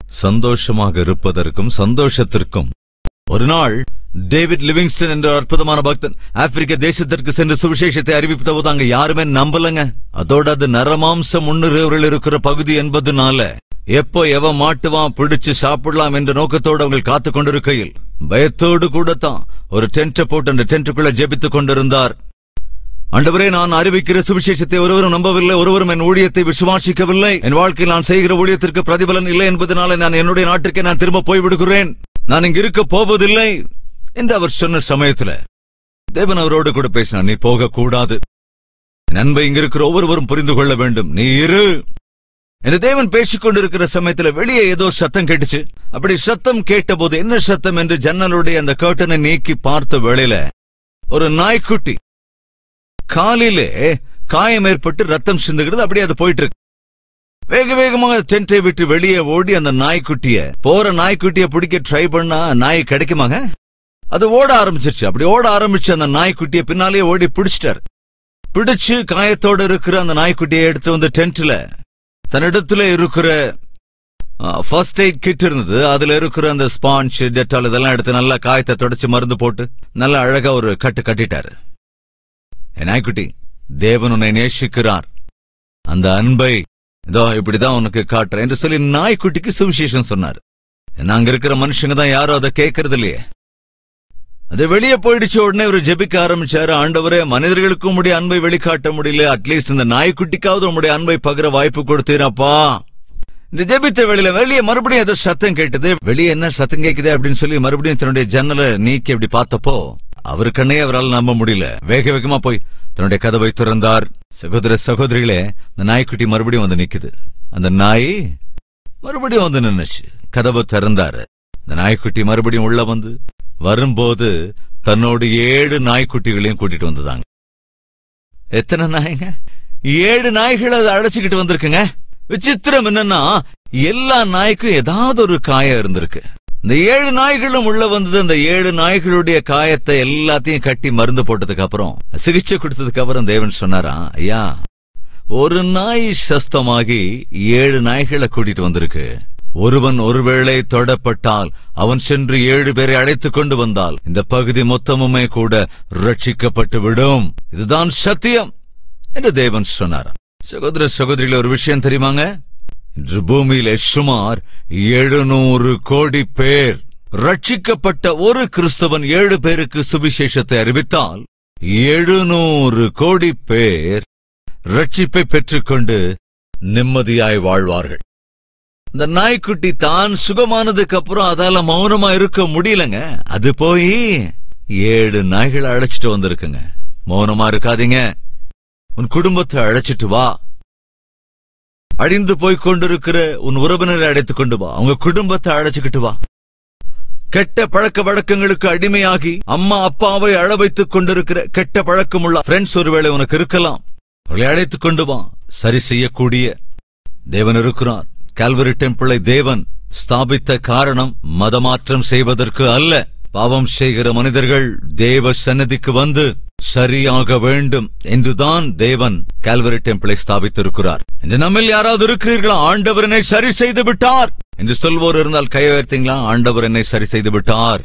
சந்தோஷமாக இருப்பதற்கும் சந்தோஷத்திற்கும் ஒரு நாள் டேவிட் லிவிங்ஸ்டன் என்ற அற்புதமான பக்தன் ஆப்பிரிக்க தேசத்திற்கு சென்று சுவிசேஷத்தை அறிவித்த போது அங்க யாருமே நம்பலங்க அதோட அது நரமாம்சம் முன்னுறவர்கள் இருக்கிற பகுதி என்பதுனால எப்போ எவ மாட்டுவான் பிடிச்சு சாப்பிடலாம் என்ற நோக்கத்தோடு அவங்க காத்துக் கொண்டிருக்கையில் பயத்தோடு கூடத்தான் ஒரு டென்ட்டை போட்டு அந்த டென்ட்டுக்குள்ள ஜெபித்துக் கொண்டிருந்தார் ஆண்டவரே நான் அறிவிக்கிற சுவிசேஷத்தை ஒருவரும் நம்பவில்லை ஒருவரும் என் ஊழியத்தை விசுவாசிக்கவில்லை என் வாழ்க்கையில் நான் செய்கிற ஊழியத்திற்கு பிரதிபலன் இல்லை என்பதனால நான் என்னுடைய நாட்டிற்கு நான் திரும்ப போய்விடுகிறேன் நான் இங்க இருக்க போவதில்லை என்று அவர் சொன்ன சமயத்துல தேவன் அவரோடு கூட பேசினார் நீ போக கூடாது என் அன்பை இங்க இருக்கிற ஒவ்வொருவரும் புரிந்து கொள்ள வேண்டும் நீ இரு என்று தேவன் பேசிக் கொண்டிருக்கிற சமயத்துல வெளியே ஏதோ சத்தம் கேட்டுச்சு அப்படி சத்தம் கேட்டபோது என்ன சத்தம் என்று ஜன்னலுடைய அந்த கர்ட்டனை நீக்கி பார்த்த வேளையில ஒரு நாய்க்குட்டி காலிலே காயம் ஏற்பட்டு ரத்தம் சிந்துகிறது அப்படியே அது போயிட்டு இருக்கு வேக வேகமாக டென்ட்டை விட்டு வெளியே ஓடி அந்த நாய்க்குட்டிய போற நாய்க்குட்டிய பிடிக்க ட்ரை பண்ணா நாய் கிடைக்குமாங்க அது ஓட ஆரம்பிச்சிருச்சு அப்படி ஓட ஆரம்பிச்சு அந்த நாய்க்குட்டிய பின்னாலே ஓடி பிடிச்சிட்டாரு பிடிச்சு காயத்தோட இருக்கிற அந்த நாய்க்குட்டியை எடுத்து வந்து டென்ட்ல தன்னிடத்துல இருக்கிற ஃபர்ஸ்ட் எய்ட் கிட் இருந்தது அதுல இருக்கிற அந்த ஸ்பாஞ்ச் டெட்டால் இதெல்லாம் எடுத்து நல்லா காயத்தை தொடச்சு மருந்து போட்டு நல்லா அழகா ஒரு கட்டு கட்டிட்டாரு என் நாய்க்குட்டி தேவன் உன்னை நேசிக்கிறார் அந்த அன்பை இதோ இப்படிதான் உனக்கு காட்டுறேன் என்று சொல்லி நாய்க்குட்டிக்கு சுவிசேஷம் சொன்னார் நாங்க இருக்கிற மனுஷங்க தான் யாரும் அதை கேட்கறது இல்லையே அது வெளியே போயிடுச்ச உடனே இவர் ஜெபிக்க ஆரம்பிச்சாரு ஆண்டவரே மனிதர்களுக்கும் உடைய அன்பை வெளிக்காட்ட முடியல அட்லீஸ்ட் இந்த நாய்க்குட்டிக்காவது உங்களுடைய அன்பை பகிர வாய்ப்பு கொடுத்தீரப்பா இந்த ஜெபித்த வெளியில வெளியே மறுபடியும் ஏதோ சத்தம் கேட்டது வெளியே என்ன சத்தம் கேக்குதே அப்படின்னு சொல்லி மறுபடியும் தன்னுடைய ஜன்னலை நீக்கி அப்படி பார்த்தப்போ அவர் கண்ணே அவரால் நம்ப முடியல வேக வேகமா போய் தன்னுடைய கதவை திறந்தார் சகோதர சகோதரிகளே இந்த நாய்க்குட்டி மறுபடியும் வந்து நிக்குது அந்த நாய் மறுபடியும் வந்து நின்னுச்சு கதவை திறந்தாரு இந்த நாய்க்குட்டி மறுபடியும் உள்ள வந்து வரும்போது தன்னோடு ஏழு நாய்க்குட்டிகளையும் கூட்டிட்டு வந்ததாங்க எத்தனை நாய்ங்க ஏழு நாய்கள் அதை அழைச்சுக்கிட்டு வந்திருக்குங்க விசித்திரம் என்னன்னா எல்லா நாய்க்கும் ஏதாவது ஒரு காயம் இருந்திருக்கு இந்த ஏழு நாய்களும் உள்ள வந்தது அந்த ஏழு நாய்களுடைய காயத்தை எல்லாத்தையும் கட்டி மருந்து போட்டதுக்கு அப்புறம் சிகிச்சை கொடுத்ததுக்கு அப்புறம் தேவன் சொன்னாரா ஐயா ஒரு நாய் சஸ்தமாகி ஏழு நாய்களை கூட்டிட்டு வந்திருக்கு ஒருவன் ஒருவேளை தொடப்பட்டால் அவன் சென்று ஏழு பேரை அழைத்துக் கொண்டு வந்தால் இந்த பகுதி மொத்தமுமே கூட ரட்சிக்கப்பட்டு விடும் இதுதான் சத்தியம் என்று தேவன் சொன்னார் சகோதர சகோதரிகள் ஒரு விஷயம் தெரியுமாங்க இன்று பூமியிலே சுமார் எழுநூறு கோடி பேர் ரட்சிக்கப்பட்ட ஒரு கிறிஸ்தவன் ஏழு பேருக்கு சுவிசேஷத்தை அறிவித்தால் எழுநூறு கோடி பேர் ரட்சிப்பை பெற்றுக்கொண்டு நிம்மதியாய் வாழ்வார்கள் இந்த நாய்க்குட்டி தான் சுகமானதுக்கு அப்புறம் அதால மௌனமா இருக்க முடியலங்க அது போய் ஏழு நாய்களை அழைச்சிட்டு வந்திருக்குங்க மௌனமா இருக்காதீங்க உன் குடும்பத்தை அழைச்சிட்டு வா அழிந்து போய் கொண்டிருக்கிற உன் உறவினரை அழைத்துக் கொண்டு வா அவங்க குடும்பத்தை அழைச்சுக்கிட்டு வா கெட்ட பழக்க வழக்கங்களுக்கு அடிமையாகி அம்மா அப்பாவை அழ வைத்துக் கொண்டிருக்கிற கெட்ட பழக்கமுள்ள ஃப்ரெண்ட்ஸ் ஒருவேளை உனக்கு இருக்கலாம் அவளை அழைத்துக் கொண்டு வா சரி செய்யக்கூடிய தேவன் இருக்கிறார் கால்வரி டெம்பிளை தேவன் ஸ்தாபித்த காரணம் மதமாற்றம் செய்வதற்கு அல்ல பாவம் செய்கிற மனிதர்கள் தேவ சன்னதிக்கு வந்து சரியாக வேண்டும் என்றுதான் தேவன் கால்வரி டெம்பிளை ஸ்தாபித்திருக்கிறார் இந்த நம்மில் யாராவது இருக்கிறீர்களா ஆண்டவர் என்னை சரி செய்து விட்டார் என்று சொல்வோர் இருந்தால் கை உயர்த்தீங்களா ஆண்டவர் என்னை சரி செய்து விட்டார்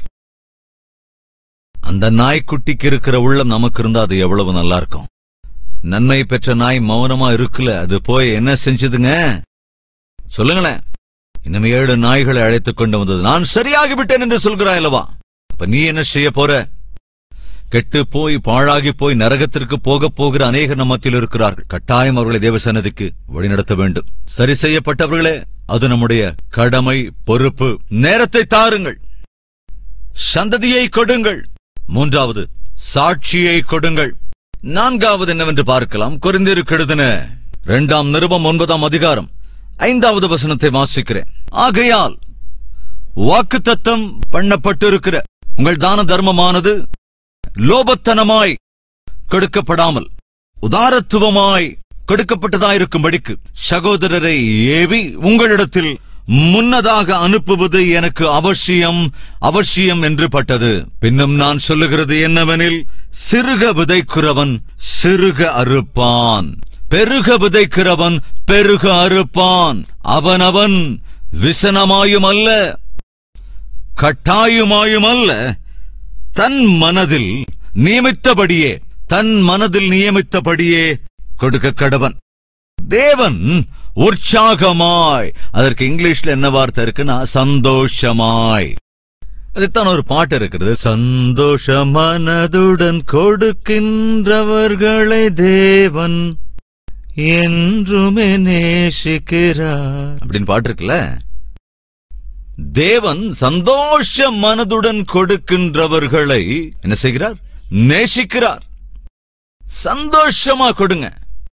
அந்த நாய்க்குட்டிக்கு இருக்கிற உள்ளம் நமக்கு இருந்தா அது எவ்வளவு நல்லா இருக்கும் நன்மை பெற்ற நாய் மௌனமா இருக்குல்ல அது போய் என்ன செஞ்சதுங்க சொல்லுங்களேன் இன்னும் ஏழு நாய்களை அழைத்துக் கொண்டு வந்தது நான் சரியாகி விட்டேன் என்று சொல்கிறாய் அல்லவா அப்ப நீ என்ன செய்ய போற கெட்டு போய் பாழாகி போய் நரகத்திற்கு போக போகிற அநேக நம்மத்தில் இருக்கிறார்கள் கட்டாயம் அவர்களை தேவசன்னதிக்கு வழிநடத்த வேண்டும் சரி செய்யப்பட்டவர்களே அது நம்முடைய கடமை பொறுப்பு நேரத்தை தாருங்கள் சந்ததியை கொடுங்கள் மூன்றாவது சாட்சியை கொடுங்கள் நான்காவது என்னவென்று பார்க்கலாம் குறைந்திருக்கு எழுதின இரண்டாம் நிருபம் ஒன்பதாம் அதிகாரம் ஐந்தாவது வசனத்தை வாசிக்கிறேன் ஆகையால் வாக்குத்தத்தம் பண்ணப்பட்டிருக்கிற உங்கள் தான தர்மமானது லோபத்தனமாய் கொடுக்கப்படாமல் உதாரத்துவமாய் கொடுக்கப்பட்டதாயிருக்கும்படிக்கு சகோதரரை ஏவி உங்களிடத்தில் முன்னதாக அனுப்புவது எனக்கு அவசியம் அவசியம் என்று பட்டது பின்னும் நான் சொல்லுகிறது என்னவெனில் சிறுக விதைக்கிறவன் சிறுக அறுப்பான் பெருக விதைக்கிறவன் பெருக அறுப்பான் அவனவன் விசனமாயும் அல்ல கட்டாயுமாயும் அல்ல தன் மனதில் நியமித்தபடியே தன் மனதில் நியமித்தபடியே கொடுக்க கடவன் தேவன் உற்சாகமாய் அதற்கு இங்கிலீஷ்ல என்ன வார்த்தை இருக்குன்னா சந்தோஷமாய் அதுதான் ஒரு பாட்டு இருக்கிறது சந்தோஷ மனதுடன் கொடுக்கின்றவர்களை தேவன் என்றுமே நேசிக்கிறார் அப்படின்னு பாட்டு இருக்குல்ல தேவன் சந்தோஷ மனதுடன் கொடுக்கின்றவர்களை என்ன செய்கிறார் நேசிக்கிறார் சந்தோஷமா கொடுங்க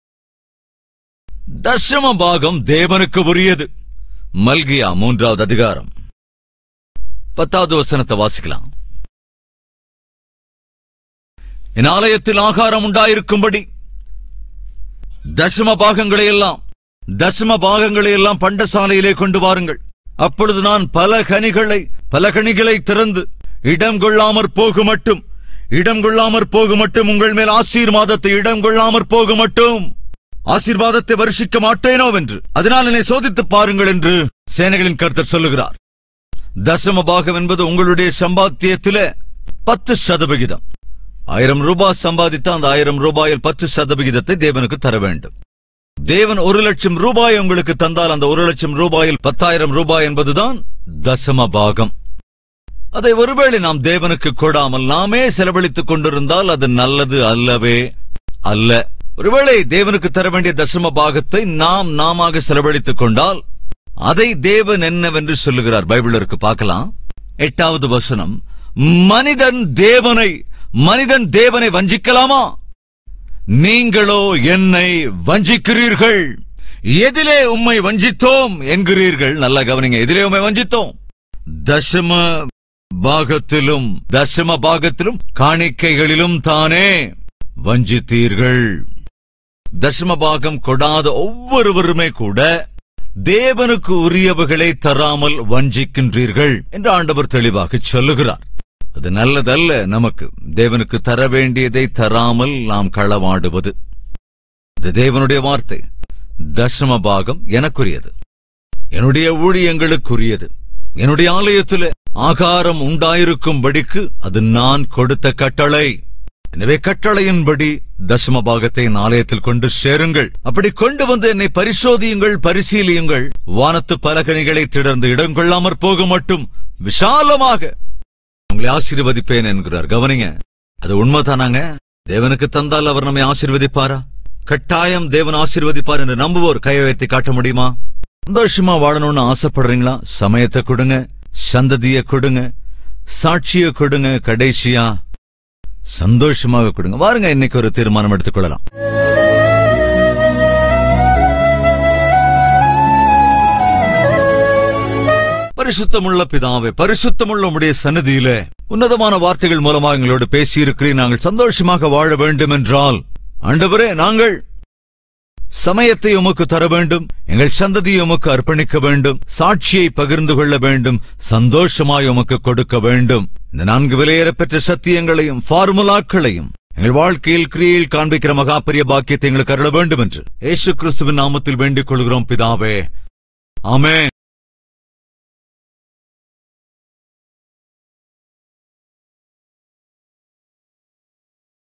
தசம பாகம் தேவனுக்கு உரியது மல்கியா மூன்றாவது அதிகாரம் பத்தாவது வசனத்தை வாசிக்கலாம் என் ஆலயத்தில் ஆகாரம் உண்டாயிருக்கும்படி தசம பாகங்களை எல்லாம் தசம பாகங்களை எல்லாம் பண்டசாலையிலே கொண்டு வாருங்கள் அப்பொழுது நான் பல கனிகளை பல கனிகளை திறந்து இடம் கொள்ளாமற் போகு மட்டும் இடம் கொள்ளாமற் போகு மட்டும் உங்கள் மேல் ஆசீர்வாதத்தை இடம் கொள்ளாமற் போகு மட்டும் ஆசீர்வாதத்தை வருஷிக்க மாட்டேனோ என்று அதனால் என்னை சோதித்து பாருங்கள் என்று சேனைகளின் கருத்தர் சொல்லுகிறார் தசம பாகம் என்பது உங்களுடைய சம்பாத்தியத்திலே பத்து சதவிகிதம் ஆயிரம் ரூபாய் சம்பாதித்த அந்த ஆயிரம் ரூபாயில் பத்து சதவிகிதத்தை தேவனுக்கு தர வேண்டும் தேவன் ஒரு லட்சம் ரூபாய் உங்களுக்கு தந்தால் அந்த ஒரு லட்சம் ரூபாயில் பத்தாயிரம் ரூபாய் என்பதுதான் தசம பாகம் அதை ஒருவேளை நாம் தேவனுக்கு கொடாமல் நாமே செலவழித்துக் கொண்டிருந்தால் அது நல்லது அல்லவே அல்ல ஒருவேளை தேவனுக்கு தர வேண்டிய தசம பாகத்தை நாம் நாமாக செலவழித்துக் கொண்டால் அதை தேவன் என்னவென்று சொல்லுகிறார் பைபிள் இருக்கு பார்க்கலாம் எட்டாவது வசனம் மனிதன் தேவனை மனிதன் தேவனை வஞ்சிக்கலாமா நீங்களோ என்னை வஞ்சிக்கிறீர்கள் எதிலே உம்மை வஞ்சித்தோம் என்கிறீர்கள் நல்லா கவனிங்க எதிலே உம்மை வஞ்சித்தோம் தசம பாகத்திலும் தசம பாகத்திலும் காணிக்கைகளிலும் தானே வஞ்சித்தீர்கள் தசம பாகம் கொடாத ஒவ்வொருவருமே கூட தேவனுக்கு உரியவர்களை தராமல் வஞ்சிக்கின்றீர்கள் என்று ஆண்டவர் தெளிவாக சொல்லுகிறார் அது நல்லதல்ல நமக்கு தேவனுக்கு தர வேண்டியதை தராமல் நாம் களவாடுவது இது தேவனுடைய வார்த்தை தசம பாகம் எனக்குரியது என்னுடைய ஊழியங்களுக்குரியது என்னுடைய ஆலயத்தில் ஆகாரம் உண்டாயிருக்கும்படிக்கு அது நான் கொடுத்த கட்டளை எனவே கட்டளையின்படி தசம பாகத்தை என் ஆலயத்தில் கொண்டு சேருங்கள் அப்படி கொண்டு வந்து என்னை பரிசோதியுங்கள் பரிசீலியுங்கள் வானத்து பலகணிகளை திடர்ந்து இடம் கொள்ளாமற் போக மட்டும் விசாலமாக உங்களை ஆசீர்வதிப்பேன் என்கிறார் கவனிங்க அது உண்மைதானாங்க தேவனுக்கு தந்தால் அவர் நம்மை ஆசீர்வதிப்பாரா கட்டாயம் தேவன் ஆசீர்வதிப்பார் என்று நம்புவோர் கையை உயர்த்தி காட்ட முடியுமா சந்தோஷமா வாழணும்னு ஆசைப்படுறீங்களா சமயத்தை கொடுங்க சந்ததிய கொடுங்க சாட்சிய கொடுங்க கடைசியா சந்தோஷமாக கொடுங்க வாருங்க இன்னைக்கு ஒரு தீர்மானம் எடுத்துக்கொள்ளலாம் பரிசுத்தமுள்ள பிதாவே பரிசுத்தமுள்ள உம்முடைய சன்னதியில உன்னதமான வார்த்தைகள் மூலமாக எங்களோடு பேசியிருக்கிறேன் நாங்கள் சந்தோஷமாக வாழ வேண்டும் என்றால் ஆண்டவரே நாங்கள் சமயத்தை உமக்கு தர வேண்டும் எங்கள் சந்ததியை உமக்கு அர்ப்பணிக்க வேண்டும் சாட்சியை பகிர்ந்து கொள்ள வேண்டும் சந்தோஷமாய் உமக்கு கொடுக்க வேண்டும் இந்த நான்கு விலையேறப்பெற்ற சத்தியங்களையும் ஃபார்முலாக்களையும் எங்கள் வாழ்க்கையில் கிரியையில் காண்பிக்கிற மகாபெரிய பாக்கியத்தை எங்களுக்கு அருள வேண்டும் என்று இயேசு கிறிஸ்துவின் நாமத்தில் வேண்டிக் கொள்கிறோம் பிதாவே ஆமென்